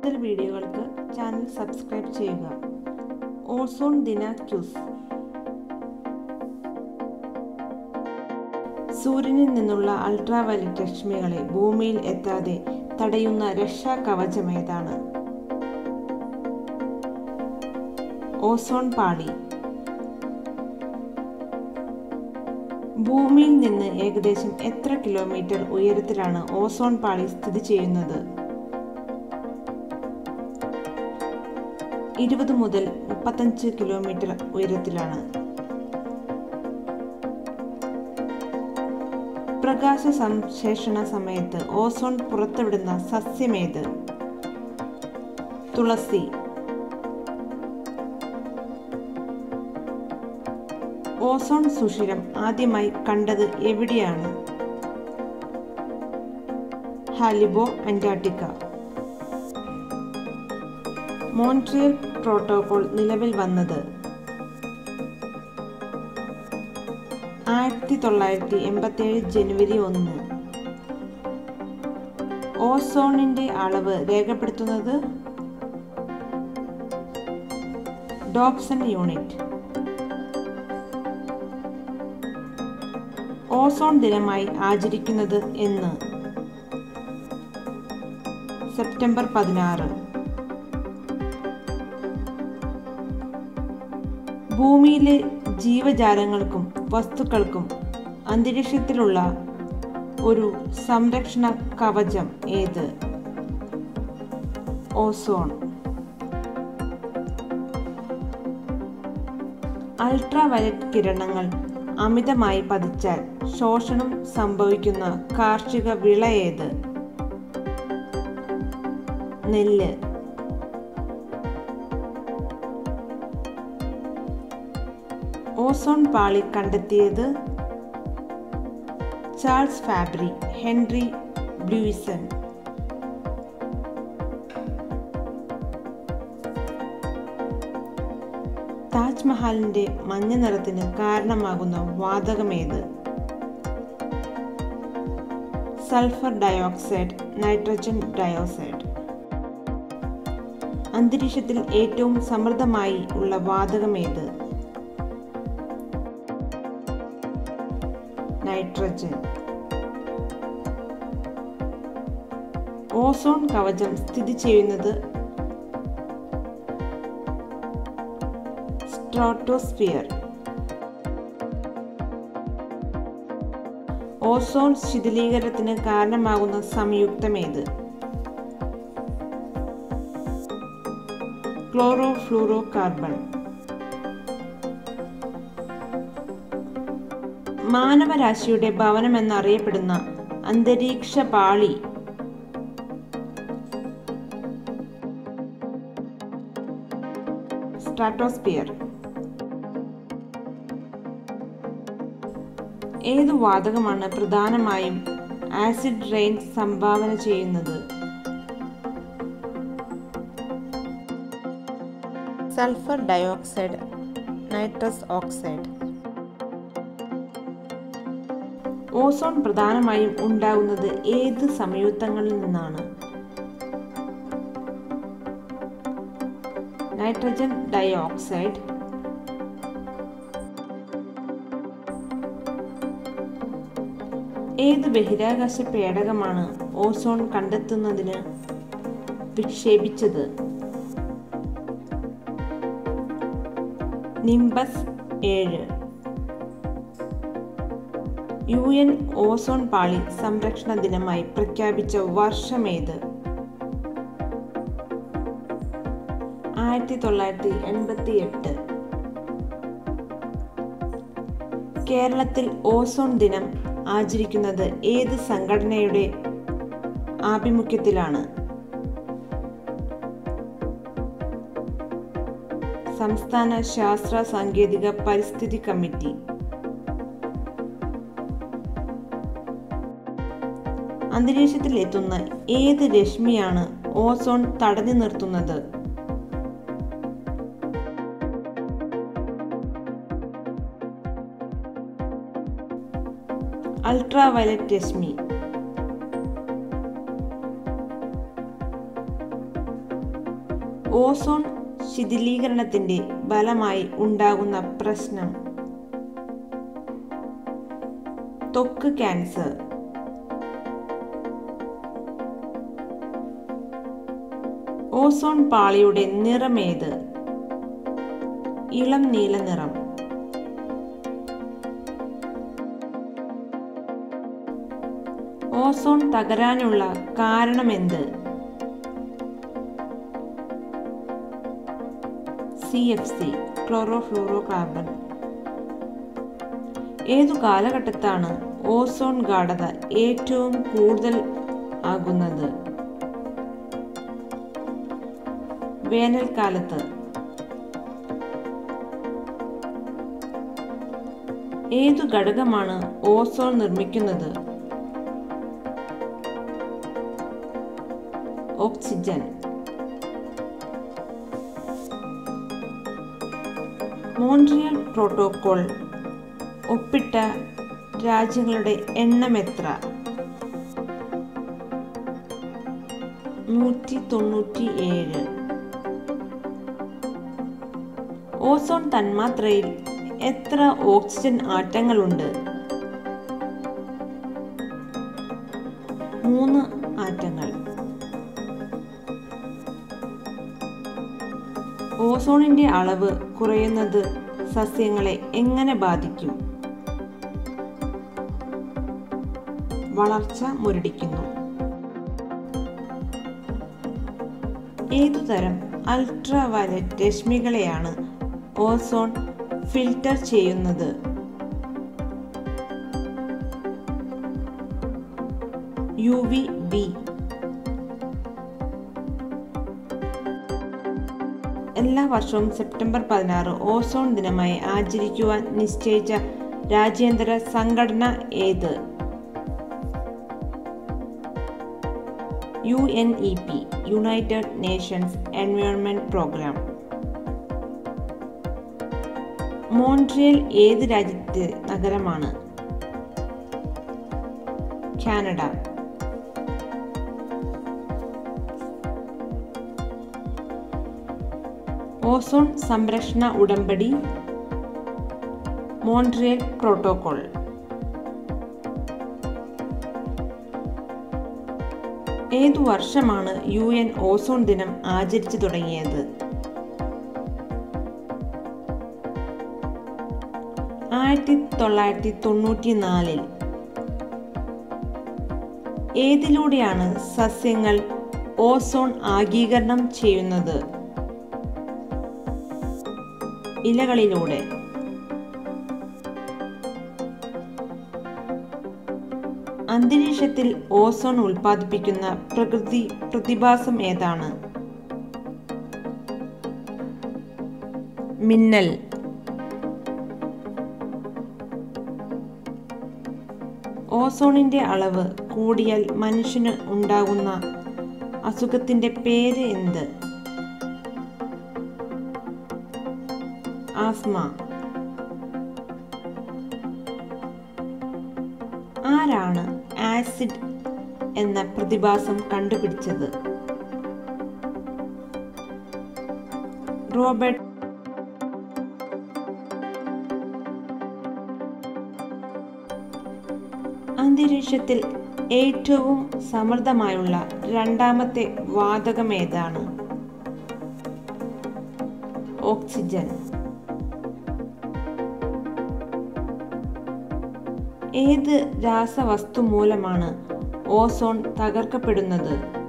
കൂടുതൽ വീഡിയോകൾക്ക് channel subscribe ചെയ്യുക ഓസോൺ ദിന ക്യൂസ് സൂര്യനിൽ നിന്നുള്ള അൾട്രാവയലറ്റ് രശ്മികളെ ഭൂമിയിൽ എത്താതെ തടയുന്ന രക്ഷാ കവചം ഏതാണ് ഓസോൺ പാളി ഭൂമിയിൽ നിന്ന് ഏകദേശം എത്ര കിലോമീറ്റർ ഉയരത്തിലാണ് ഓസോൺ പാളി സ്ഥിതി ചെയ്യുന്നത് ഇരുപത് മുതൽ മുപ്പത്തഞ്ച് കിലോമീറ്റർ ഉയരത്തിലാണ് പ്രകാശ സംശ്ലേഷണ സമയത്ത് ഓസോൺ പുറത്തുവിടുന്ന സസ്യമേത് തുളസി ഓസോൺ സുഷിരം ആദ്യമായി കണ്ടത് എവിടെയാണ് ഹാലിബോ അന്റാർട്ടിക്ക മോൺട്രിയൽ പ്രോട്ടോകോൾ നിലവിൽ വന്നത് ആയിരത്തി തൊള്ളായിരത്തി എൺപത്തേഴ് ജനുവരി ഒന്ന് ഓസോണിന്റെ അളവ് രേഖപ്പെടുത്തുന്നത് ഡോപ്സൺ യൂണിറ്റ് ഓസോൺ ദിനമായി ആചരിക്കുന്നത് എന്ന് സെപ്റ്റംബർ പതിനാറ് ഭൂമിയിലെ ജീവജാലങ്ങൾക്കും വസ്തുക്കൾക്കും അന്തരീക്ഷത്തിലുള്ള ഒരു സംരക്ഷണ കവചം ഏത് ഓസോൺ അൾട്രാവയലറ്റ് കിരണങ്ങൾ അമിതമായി പതിച്ചാൽ ശോഷണം സംഭവിക്കുന്ന കാർഷിക വിള ഏത് നെല്ല് ഓസോൺ പാളി കണ്ടെത്തിയത് ചാൾസ് ഫാബ്രി ഹെൻറി ബ്ലൂയിസൺ താജ്മഹലിന്റെ മഞ്ഞ നിറത്തിന് കാരണമാകുന്ന വാതകമേത് സൾഫർ ഡയോക്സൈഡ് നൈട്രജൻ ഡയോക്സൈഡ് അന്തരീക്ഷത്തിൽ ഏറ്റവും സമൃദ്ധമായി ഉള്ള വാതകമേത് നൈട്രജൻ ഓസോൺ കവചം സ്ഥിതി ചെയ്യുന്നത് സ്ട്രോട്ടോസ്ഫിയർ ഓസോൺ ശിഥിലീകരണത്തിന് കാരണമാകുന്ന സംയുക്തമേത് ക്ലോറോ ഫ്ലൂറോ കാർബൺ മാനവരാശിയുടെ ഭവനമെന്നറിയപ്പെടുന്ന അന്തരീക്ഷ പാളി സ്ട്രാറ്റോസ്ഫിയർ ഏതു വാതകമാണ് പ്രധാനമായും ആസിഡ് റെയിൻ സംഭാവന ചെയ്യുന്നത് sulphur dioxide nitrous oxide ozone പ്രധാനമായും ഉണ്ടാകുന്നത് ഏത് സംയുക്തങ്ങളിൽ നിന്നാണ് നൈട്രജൻ ഡയോക്സൈഡ് ഏത് ബഹിരാകാശ പേടകമാണ് ഓസോൺ കണ്ടെത്തുന്നതിന് വിക്ഷേപിച്ചത് നിംബസ് ഏഴ് യു എൻ ഓസോൺ പാളി സംരക്ഷണ ദിനമായി പ്രഖ്യാപിച്ച വർഷമേത് ആയിരത്തി തൊള്ളായിരത്തി എൺപത്തി എട്ട് കേരളത്തിൽ ഓസോൺ ദിനം ആചരിക്കുന്നത് ഏത് സംഘടനയുടെ ആഭിമുഖ്യത്തിലാണ് സംസ്ഥാന ശാസ്ത്ര സാങ്കേതിക പരിസ്ഥിതി കമ്മിറ്റി അന്തരീക്ഷത്തിൽ എത്തുന്ന ഏത് രശ്മിയാണ് ഓസോൺ തടഞ്ഞു നിർത്തുന്നത് അൾട്രാവയലറ്റ് രശ്മി ഓസോൺ ശിഥിലീകരണത്തിന്റെ ഫലമായി ഉണ്ടാകുന്ന പ്രശ്നം ത്വക്ക് ക്യാൻസർ ഓസോൺ പാളിയുടെ നിറമേത് ഇളം നീല നിറം ഓസോൺ തകരാനുള്ള കാരണമെന്ത് C F C chlorofluorocarbon ഏതു കാലഘട്ടത്താണ് ഓസോൺ ഗാഠത ഏറ്റവും കൂടുതൽ ആകുന്നത് വേനൽക്കാലത്ത് ഏതു ഘടകമാണ് ഓസോൺ നിർമ്മിക്കുന്നത് ഓക്സിജൻ മോൺട്രിയൽ പ്രോട്ടോകോൾ ഒപ്പിട്ട രാജ്യങ്ങളുടെ എണ്ണം എത്ര നൂറ്റി തൊണ്ണൂറ്റി ഏഴ് ഓസോൺ തന്മാത്രയിൽ എത്ര ഓക്സിജൻ ആറ്റങ്ങളുണ്ട് മൂന്ന് ആറ്റങ്ങൾ ഓസോണിന്റെ അളവ് കുറയുന്നത് സസ്യങ്ങളെ എങ്ങനെ ബാധിക്കും വളർച്ച മുരടിക്കുന്നു ഏതുതരം അൾട്രാ വയലറ്റ് രശ്മികളെയാണ് ഓസോൺ ഫിൽട്ടർ ചെയ്യുന്നത് യു വി ബി എല്ലാ വർഷവും സെപ്റ്റംബർ പതിനാറ് ഓസോൺ ദിനമായി ആചരിക്കുവാൻ നിശ്ചയിച്ച രാജ്യാന്തര സംഘടന ഏത് U N E P United Nations Environment Programme Montreal ഏത് രാജ്യത്തെ നഗരമാണ് കാനഡ ഓസോൺ സംരക്ഷണ ഉടമ്പടി മോൺട്രിയൽ പ്രോട്ടോകോൾ ഏതു വർഷമാണ് യു എൻ ഓസോൺ ദിനം ആചരിച്ചു തുടങ്ങിയത് ആയിരത്തി തൊള്ളായിരത്തി തൊണ്ണൂറ്റി നാലിൽ ഏതിലൂടെയാണ് സസ്യങ്ങൾ ഓസോൺ ആഗീകരണം ചെയ്യുന്നത് ഇലകളിലൂടെ അന്തരീക്ഷത്തിൽ ഓസോൺ ഉൽപ്പാദിപ്പിക്കുന്ന പ്രകൃതി പ്രതിഭാസം ഏതാണ് മിന്നൽ ഓസോണിന്റെ അളവ് കൂടിയാൽ മനുഷ്യന് ഉണ്ടാകുന്ന അസുഖത്തിന്റെ പേര് എന്ത് ആസ്മ ആരാണ് ആസിഡ് എന്ന പ്രതിഭാസം കണ്ടുപിടിച്ചത് റോബർട്ട് അന്തരീക്ഷത്തിൽ ഏറ്റവും സമൃദ്ധമായുള്ള രണ്ടാമത്തെ വാതകം ഏതാണ് ഓക്സിജൻ ഏത് രാസവസ്തു മൂലമാണ് ഓസോൺ തകർക്കപ്പെടുന്നത്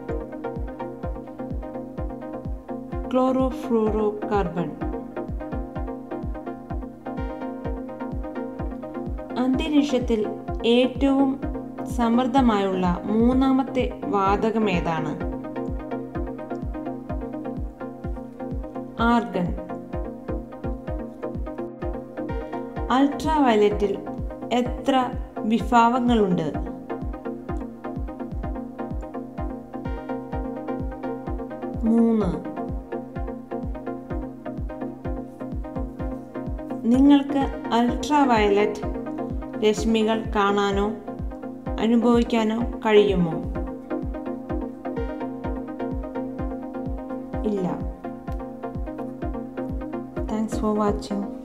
ക്ലോറോഫ്ലൂറോ കാർബൺ അന്തരീക്ഷത്തിൽ ഏറ്റവും സമൃദ്ധമായുള്ള മൂന്നാമത്തെ വാതകം ഏതാണ് ആർഗൺ അൾട്രാ വയലറ്റിൽ എത്ര വിഭാഗങ്ങളുണ്ട് മൂന്ന് നിങ്ങൾക്ക് അൾട്രാ വയലറ്റ് രശ്മികൾ കാണാനോ അനുഭവിക്കാനോ കഴിയുമോ ഇല്ല താങ്ക്സ് ഫോർ വാച്ചിങ്